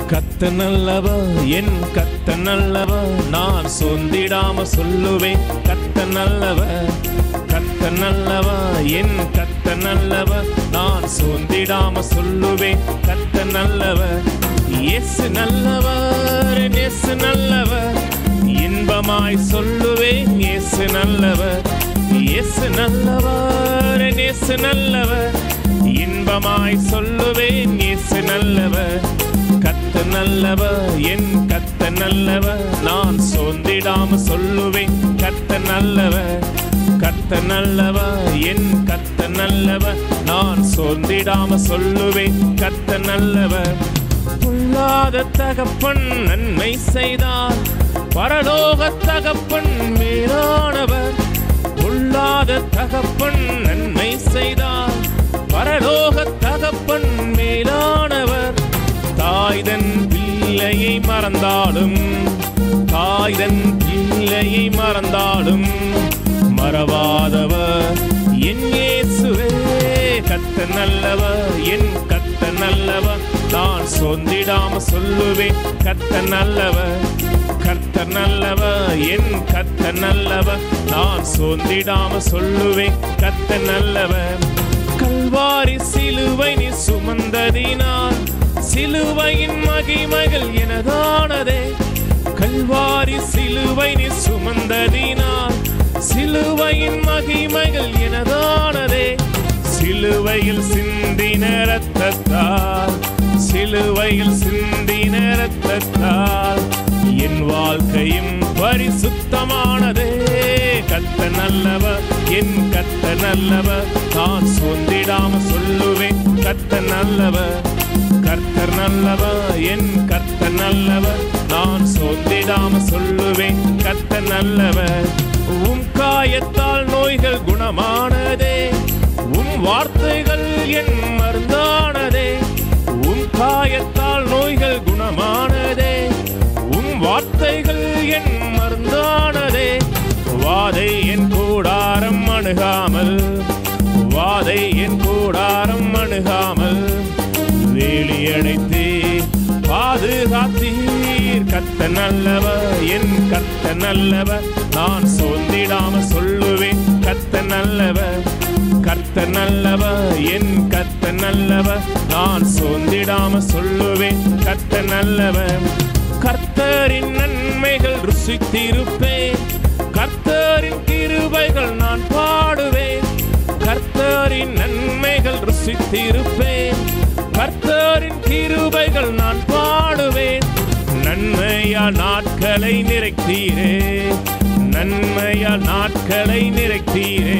கத்த நல்லவ என் கத்த நல்லவ நான் சொந்திடாம சொல்லுவேன் கத்த நல்லவ கத்த நல்லவ என் கத்த நல்லவ நான் சொந்திடாம சொல்லுவேன் கத்த நல்லவ இயேசு நல்லவர் இயேசு நல்லவர் இன்பமாய் சொல்லுவேன் இயேசு நல்லவர் இயேசு நல்லவர் இயேசு நல்லவர் இன்பமாய் சொல்லுவேன் இயேசு நல்லவர் கத்த நல்லவர் என் கத்த நல்லவர் நான் சோர்ந்திடாம சொல்லுவேன் கத்த நல்லவர் கத்த நல்லவர் என் கத்த நல்லவர் நான் சோர்ந்திடாம சொல்லுவேன் கத்த நல்லவர் பொல்லாத தகப்பன் நன்மை செய்தார் பரலோக தகப்பன் மேலானவர் பொல்லாத தகப்பன் நன்மை செய்தார் பரலோக தகப்பன் மேலானவர் தாய்தன் பிள்ளையை மறந்தாலும் தாய்தன் பிள்ளையை மறந்தாலும் மறவாதவர் என் இயேசுவே கத்த நல்லவர் என் கத்த நல்லவர் நான் சொந்திடாம சொல்லுவேன் கத்த நல்லவர் கர்த்தர் நல்லவர் என் கத்த நல்லவர் நான் சொந்திடாம சொல்லுவேன் கத்த நல்லவர் கல்வாரி சிலுவை நீ சுமந்ததினால் சிலுவையின் மகிமைகள் எனதானதே கல்வாரி சிலுவை நீ சுமந்ததினால் சிலுவையின் மகிமைகள் எனதானதே சிலுவையில் சிந்தின ரத்தத்தால் சிலுவையில் சிந்தின ரத்தத்தால் என் வாழ்க்கையும் பரிசுத்தமானதே கத்த நல்லவர் என் கத்த நல்லவர் நான் சொந்திடாம சொல்லுவேன் கத்த நல்லவர் கர்த்தர் நல்லவர் என் கர்த்தர் நல்லவர் நான் சொந்திடாம சொல்லுவேன் கத்த நல்லவர் உம் காயத்தால் நோய்கள் குணமானதே உம் வார்த்தைகள் என் மருந்தானதே உம் காயத்தால் நோய்கள் குணமானதே உம் வார்த்தைகள் என் மருந்தானதே வாதை என் கூடாரம் அணுகாமல் வாதை என் கூடாரம் அணுகாமல் வேலியடைத்தே பாதுகாத்தீர் கத்த நல்லவர் என் கத்த நல்லவர் நான் சோர்ந்திடாம சொல்லுவேன் கத்த நல்லவர் கர்த்த நல்லவர் என் கத்த நல்லவர் நான் சோர்ந்திடாம சொல்லுவேன் கத்த நல்லவர் கர்த்தரின் நன்மைகள் ருசித்திருப்பேன் கர்த்தரின் கிருபைகள் நான் பாடுவேன் கர்த்தரின் நன்மைகள் ருசித்திருப்பேன் கர்த்தரின் கிருபைகள் நான் பாடுவேன் நன்மையா நாட்களை நிறைத்தீரே நன்மையா நாட்களை நிறைத்தீரே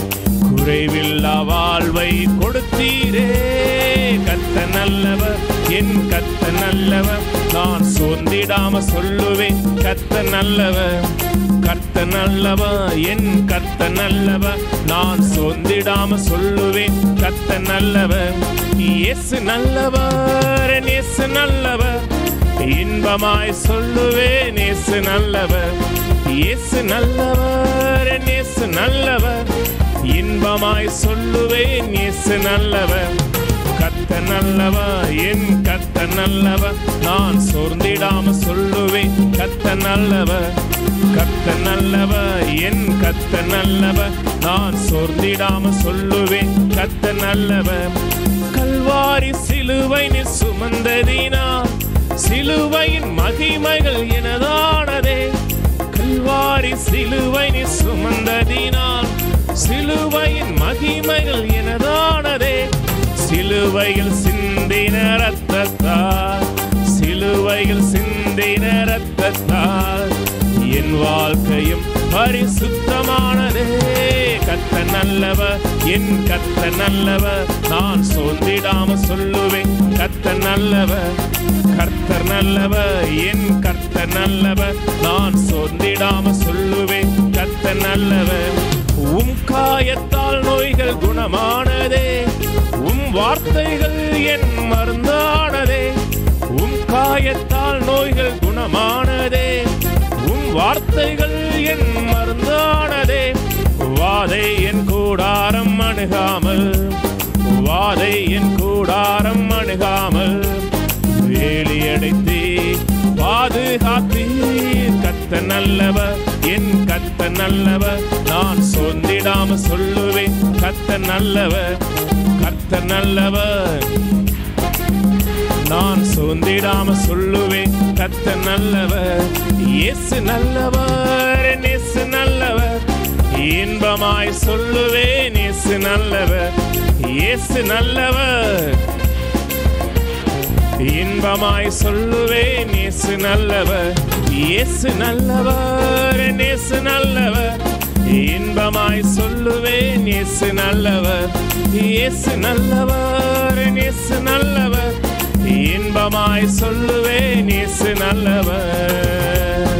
குறைவில்லா வாழ்வை கொடுத்தீரே கத்த நல்லவர் என் கத்த நல்லவர் நான் சோர்ந்திடாம சொல்லுவேன் கத்த நல்லவர் கத்த நல்லவர் என் கத்த நல்லவர் நான் சோர்ந்திடாம சொல்லுவேன் கத்த நல்லவர் இயேசு நல்லவர் என் இயேசு நல்லவர் இன்பமாய் சொல்லுவேன் இயேசு நல்லவர் இயேசு நல்லவர் என் இயேசு நல்லவர் இன்பமாய் சொல்லுவேன் இயேசு நல்லவர் கத்த நல்லவர் என் கத்த நல்லவர் நான் சோர்ந்திடாம சொல்லுவேன் கத்த நல்லவர் கத்த நல்லவர் என் கத்த நல்லவர் நான் சோர்ந்திடாம சொல்லுவேன் கத்த நல்லவர் கல்வாரி சிலுவை நீ சுமந்ததினா சிலுவையின் மகிமைகள் எனதானதே கல்வாரி சிலுவை நீ சுமந்ததினால் சிலுவையின் மகிமைகள் எனதானதே சிலுவையில் சிந்தின ரத்தத்தால் சிலுவையில் சிந்தின ரத்தத்தால் என் வாழ்க்கையும் பரிசுத்தமானதே கத்த நல்லவர் என் கத்த நல்லவர் நான் சோர்ந்திடாம சொல்லுவேன் கத்த நல்லவர் கர்த்தர் நல்லவர் என் கர்த்தர் நல்லவர் நான் சோர்ந்திடாம சொல்லுவேன் கத்த நல்லவர் உம் காயத்தால் நோய்கள் குணமானதே உம் வார்த்தைகள் என் மருந்தானதே உம் காயத்தால் நோய்கள் குணமானதே உம் வார்த்தைகள் என் மருந்தானதே வாதை என் கூடாரம் அணுகாமல் வாதை என் கூடாரம் அணுகாமல் வேலி அடைத்தே பாதுகாத்தீர் கத்த நல்லவர் என் கத்த நல்லவர் நான் சொந்திடாம சொல்லுவேன் கத்த நல்லவர் கத்த நல்லவர் நான் சொந்திடாம சொல்லுவேன் கத்த நல்லவர் இயேசு நல்லவர் என் இயேசு நல்லவர் இன்பமாய் சொல்லுவேன் இயேசு நல்லவர் இயேசு நல்லவர் இன்பமாய் சொல்லுவேன் இயேசு நல்லவர் இயேசு நல்லவர் என் இயேசு நல்லவர் இன்பமாய் சொல்லுவேன் இயேசு நல்லவர் இயேசு நல்லவர் என் இயேசு நல்லவர் இன்பமாய் சொல்லுவேன் இயேசு நல்லவர்